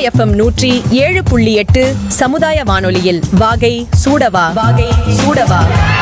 FM நூற்றி ஏழு புள்ளி எட்டு சமுதாய வானொலியில் வாகை சூடவா வாகை சூடவா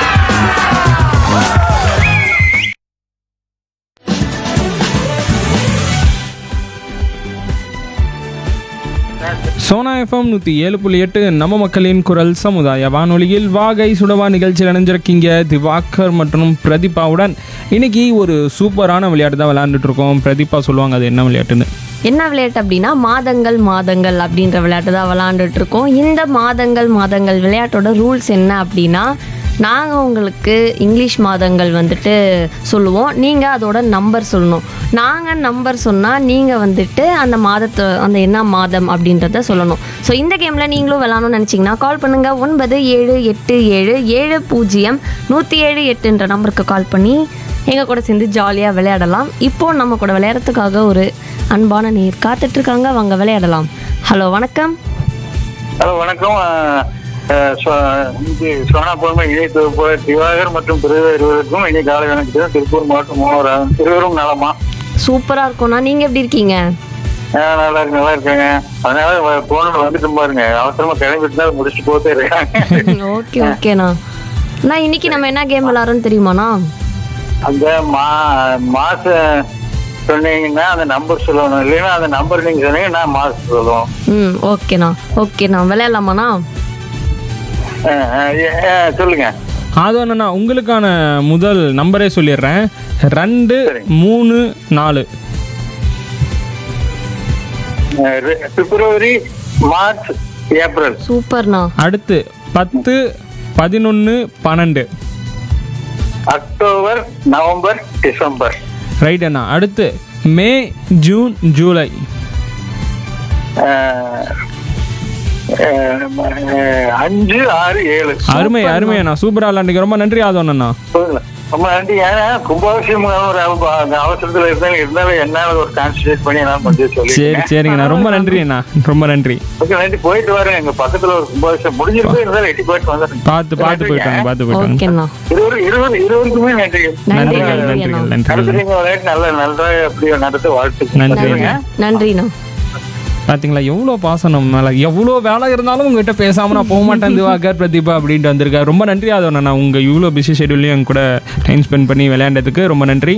சோனா எஃப்எம் நூற்றி ஏழு புள்ளி எட்டு நம்ம மக்களின் குரல் சமுதாய வானொலியில் வாகை சுடவா நிகழ்ச்சியில் இணைஞ்சிருக்கீங்க திவாகர் மற்றும் பிரதீபாவுடன் இன்னைக்கு ஒரு சூப்பரான விளையாட்டு தான் விளையாண்டுட்டு இருக்கோம் பிரதீபா சொல்லுவாங்க அது என்ன விளையாட்டுன்னு என்ன விளையாட்டு அப்படின்னா மாதங்கள் மாதங்கள் அப்படின்ற விளையாட்டு தான் விளாண்டுட்டு இருக்கோம் இந்த மாதங்கள் மாதங்கள் விளையாட்டோட ரூல்ஸ் என்ன அப்படின்னா நாங்கள் உங்களுக்கு இங்கிலீஷ் மாதங்கள் வந்துட்டு சொல்லுவோம் நீங்கள் அதோட நம்பர் சொல்லணும் நாங்கள் நம்பர் சொன்னால் நீங்கள் வந்துட்டு அந்த மாதத்தை அந்த என்ன மாதம் அப்படின்றத சொல்லணும் ஸோ இந்த கேமில் நீங்களும் விளாடணும்னு நினச்சிங்கன்னா கால் பண்ணுங்கள் ஒன்பது ஏழு எட்டு ஏழு ஏழு பூஜ்ஜியம் நூற்றி ஏழு எட்டுன்ற நம்பருக்கு கால் பண்ணி எங்கள் கூட சேர்ந்து ஜாலியாக விளையாடலாம் இப்போ நம்ம கூட விளையாடுறதுக்காக ஒரு அன்பான நீர் காத்துட்ருக்காங்க வாங்க விளையாடலாம் ஹலோ வணக்கம் ஹலோ வணக்கம் அஹ், அஹ், சோ- இன்னைக்கு சோனா பொறுமை இணை தொகுப்பு திவாகர் மற்றும் பிரிவு இருவருக்கும் இன்னைக்கு காலை வணக்கம் திருப்பூர் மாவட்டம் மூணாவது திருவரும் நலமா சூப்பராக இருக்கும்ண்ணா நீங்கள் எப்படி இருக்கீங்க அஹ், நல்லா இருக்கு நல்லா இருக்காங்க அதனால போன வந்துட்டு பாருங்க அவசரமா கிளம்பிட்டு தான் முடிச்சுட்டு போத்தே இருக்காங்க ஓகே ஓகேண்ணா அண்ணா இன்னைக்கு நம்ம என்ன கேம் விளாட்றோன்னு தெரியுமாண்ணா அந்த மா மாசம் சொன்னீங்கன்னா அந்த நம்பர் சொல்லணும் இல்லைன்னா அந்த நம்பர் நீங்க சொன்னீங்க நான் மாசம் சொல்லுவோம் ம் ஓகேண்ணா ஓகேண்ணா விளையாடலாமாண்ணா அஹ், அஹ், ஏ- அஹ், சொல்லுங்க அது என்னன்னா உங்களுக்கான முதல் நம்பரே சொல்லிடுறேன் ரெண்டு மூணு நாலு அஹ், ரெ- பிப்ரவரி மார்ச் ஏப்ரல் சூப்பர்ண்ணா அடுத்து பத்து பதினொன்று பன்னெண்டு அக்டோபர் நவம்பர் டிசம்பர் ரைட் அண்ணா அடுத்து மே ஜூன் ஜூலை அஹ், அஹ், அஹ், அஞ்சு ஆறு ஏழு அருமை அருமை அண்ணா சூப்பராக விளாண்டுக்கு ரொம்ப நன்றி ஆதோன் அண்ணா சொல்லுங்க. ரொம்ப நன்றி ஏன்னா கும்பாபிஷேகம் ஒரு அவ- அந்த அவசரத்துல இருந்தாலும் இருந்தாலும் என்னால ஒரு கான்சன்ட்ரேட் பண்ணி என்னால கொஞ்சம் சரி சொல்லி சரிங்கண்ணா ரொம்ப நன்றி அண்ணா ரொம்ப நன்றி ஓகே நன்றி போயிட்டு வரேன் எங்க பக்கத்துல ஒரு கும்பாபிஷேகம் முடிஞ்சிருக்கு இருந்தாலும் எட்டி போயிட்டு வந்துடுறேன் பார்த்து பார்த்து போயிட்டாங்க பார்த்து போயிட்டாங்க ஓகேண்ணா இருபது இருபது இருபதுக்குமே நன்றி நன்றி நன்றிகள் நன்றி நன்றிகள் அண்ணா நன்றிகள் அடுத்து நீங்க விளையாட்டு நல்ல நல்லா அப்படி நடத்த வாழ்த்து நன்றி நன்றி நன்றிண்ணா பாத்தீங்களா எவ்வளோ பாசம் நம்ம மேல எவ்வளோ வேலை இருந்தாலும் உங்ககிட்ட பேசாம நான் போக மாட்டேன் திவாகர் பிரதீபா அப்படின்ட்டு வந்திருக்காரு ரொம்ப நன்றி அதோட நான் உங்க இவ்வளோ பிஸி ஷெடியூல்லையும் என் கூட டைம் ஸ்பெண்ட் பண்ணி விளையாண்டதுக்கு ரொம்ப நன்றி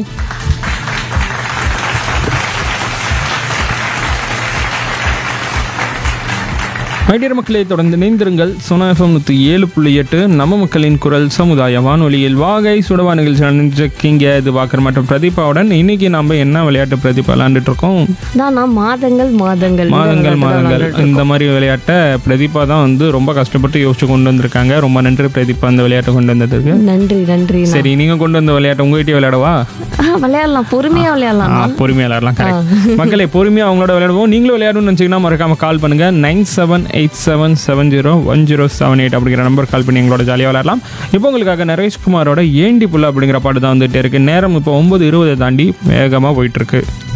மைடியர் மக்களை தொடர்ந்து இணைந்திருங்கள் சோனா எஃப்எம் நூற்றி ஏழு புள்ளி எட்டு நம்ம மக்களின் குரல் சமுதாய வானொலியில் வாகை சுடவா நிகழ்ச்சி நடந்துருக்கீங்க இது வாக்கர் மற்றும் பிரதீபாவுடன் இன்னைக்கு நம்ம என்ன விளையாட்டு பிரதீபா விளையாண்டுட்டு இருக்கோம் தானா மாதங்கள் மாதங்கள் இந்த மாதங்கள் விளையாட்டு தான் மாதங்கள் விளையாண்டுட்டு இந்த மாதிரி விளையாட்டை பிரதீபா தான் வந்து ரொம்ப கஷ்டப்பட்டு யோசிச்சு கொண்டு வந்திருக்காங்க ரொம்ப நன்றி பிரதீபா அந்த விளையாட்டை கொண்டு வந்ததுக்கு நன்றி நன்றி சரி நீங்க கொண்டு வந்த விளையாட்டை உங்ககிட்டயே விளையாடவா விளையாடலாம் பொறுமையா விளையாடலாம் ஆ, பொறுமையா விளையாடலாம் கரெக்ட் மக்களே பொறுமையா அவங்களோட விளையாடுவோம் நீங்களும் விளையாடணும்னு நினைச்சீங்கன்னா மறக்காம கால் பண்ணுங்க nine seven eight seven seven zero one zero seven eight அப்படிங்கிற நம்பர் கால் பண்ணி எங்களோட ஜாலியாக விளையாடலாம் இப்போ உங்களுக்காக நரேஷ்குமாரோட ஏண்டி புள்ள அப்படிங்கிற பாட்டு தான் வந்துட்டே இருக்கு நேரம் இப்போ ஒன்பது இருபதை தாண்டி வேகமாக போயிட்டு இருக்கு